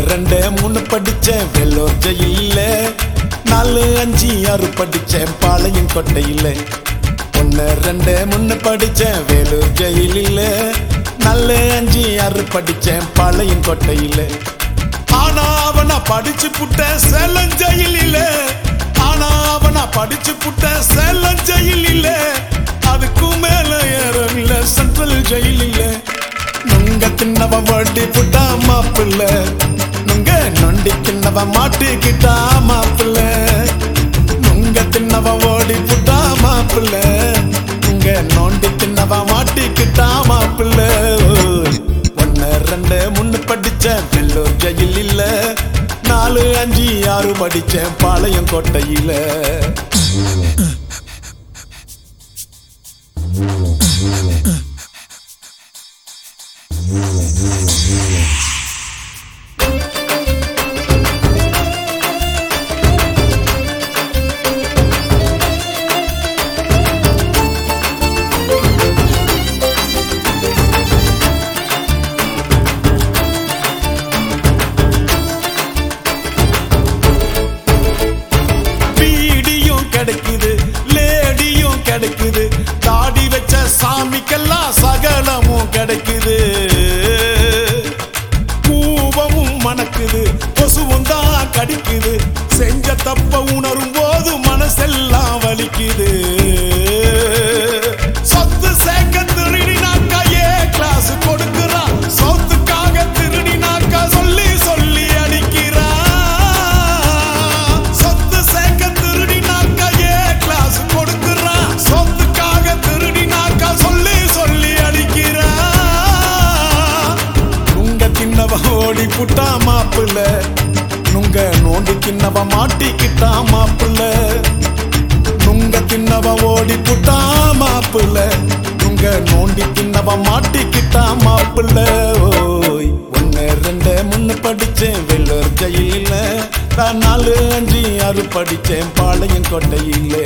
ரெண்டு மூணு படிச்சேன் வெள்ளோர் ஜெயில நாலு அஞ்சு ஆறு படிச்சேன் பாளையம் கொட்டையில ஒன்னு ரெண்டு மூணு படிச்சேன் வேலூர் ஜெயிலில் நல்ல அஞ்சு ஆறு படிச்சேன் பாளையம் கொட்டையில ஆனா அவனா படிச்சு புட்ட சேலம் ஜெயிலில ஆனா அவனா படிச்சு புட்ட சேலம் ஜெயிலில அதுக்கும் மேல ஏறவில்லை சென்ட்ரல் ஜெயிலில நுங்க தின்னவ வட்டி புட்டா மாப்பிள்ள நுங்க நொண்டி தின்னவ மாட்டிக்கிட்டா மாப்பிள்ள நுங்க தின்னவ ஓடி புட்டா மாப்பிள்ள நுங்க நோண்டி தின்னவ மாட்டிக்கிட்டா மாப்பிள்ள ஒன்னு ரெண்டு மூணு படிச்சேன் வெள்ளூர் ஜெயில் இல்ல நாலு அஞ்சு ஆறு படிச்சேன் பாளையம் கோட்டையில பீடியும் கிடைக்குது லேடியும் கிடைக்குது தாடி வச்ச சாமிக்கெல்லாம் சகலமும் கிடைக்குது கூவமும் மணக்குது கொசுவும் தான் கடிக்குது செஞ்ச தப்ப உணரும் போது மனசெல்லாம் வலிக்குது சொத்து சேர்க்க திருடினாக்கா ஏ கிளாஸ் கொடுக்குறா சொத்துக்காக திருடினாக்கா சொல்லி சொல்லி அடிக்கிறா சொத்து சேர்க்க திருடினாக்கா ஏ கிளாஸ் கொடுக்குறா சொத்துக்காக திருடினாக்கா சொல்லி சொல்லி அடிக்கிறா நுங்க தின்னவ ஓடி புட்டா மாப்பிள்ள நுங்க நோண்டி தின்னவ மாட்டிக்கிட்டா மாப்பிள்ள நுங்க தின்னவ ஓடி புட்டா மாப்பிள்ள நுங்க நோண்டி தின்னவ மாட்டிக்கிட்டா மாப்பிள்ள ஓய் ஒன்னு ரெண்டு மூணு படிச்சேன் வெள்ளூர் ஜெயில நான் நாலு அஞ்சு ஆறு படிச்சேன் பாளையம் கொட்டையிலே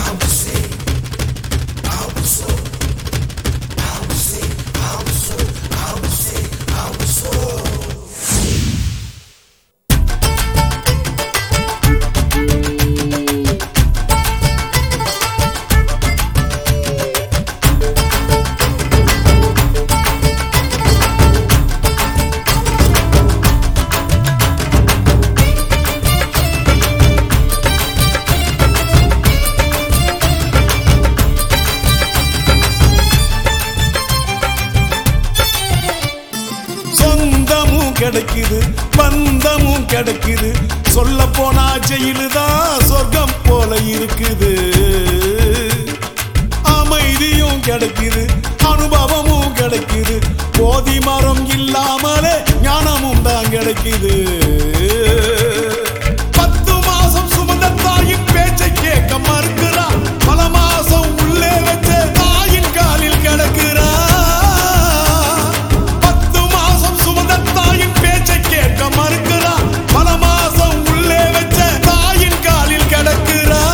சொந்தமும் கிடைக்குது பந்தமும் கிடைக்குது சொல்ல போனா ஜெயிலு தான் சொர்க்கம் போல இருக்குது அமைதியும் கிடைக்குது அனுபவமும் கிடைக்குது போதி மரம் இல்லாமலே ஞானமும் தான் கிடைக்குது பத்து மாசம் சுமந்த தாயின் பேச்சை கேட்க மறுக்கிறா பல மாசம் உள்ளே வச்ச தாயின் காலில் கிடக்கிறா பத்து மாசம் சுமந்த தாயின் பேச்சை கேட்க மறுக்கிறா பல மாசம் உள்ளே வச்ச தாயின் காலில் கிடக்கிறா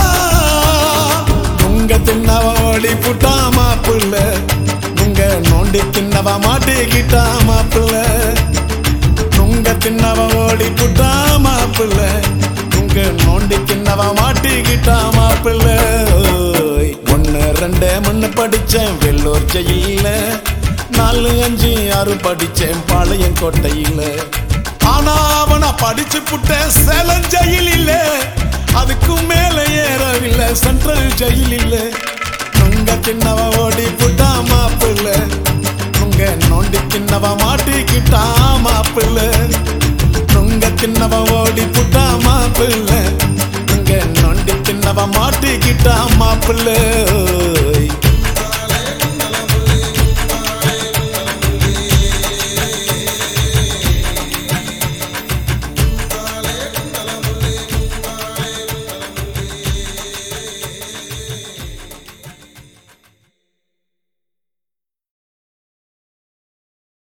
உங்க தின்னவ ஓடி புட்டா மாப்பிள்ள உங்க நோண்டி தின்னவ மாட்டிக்கிட்டா மாப்பிள்ள உங்க தின்னவ ஓடி புட்டா மாப்பிள்ள உங்க நோண்டி தின்னவ மாட்டிக்கிட்டா மாப்பிள்ள ஓய். ஒன்னு ரெண்டு மூணு படிச்சேன் வெள்ளூர் ஜெயில நாலு அஞ்சு ஆறு படிச்சேன் பாளையம் கோட்டையில ஆனா அவனா படிச்சு புட்டேன் சேலம் ஜெயில் இல்ல அதுக்கும் மேல ஏறவில்லை சென்ட்ரல் ஜெயில் இல்ல உங்க சின்னவ ஓடி புட்டா மாப்பிள்ள உங்க நோண்டி சின்னவ மாட்டிக்கிட்டா மாப்பிள்ள உங்க சின்னவ ஓடி புட்டா மாப்பிள்ள உங்க நொண்டி சின்னவ மாட்டிக்கிட்டா மாப்பிள்ள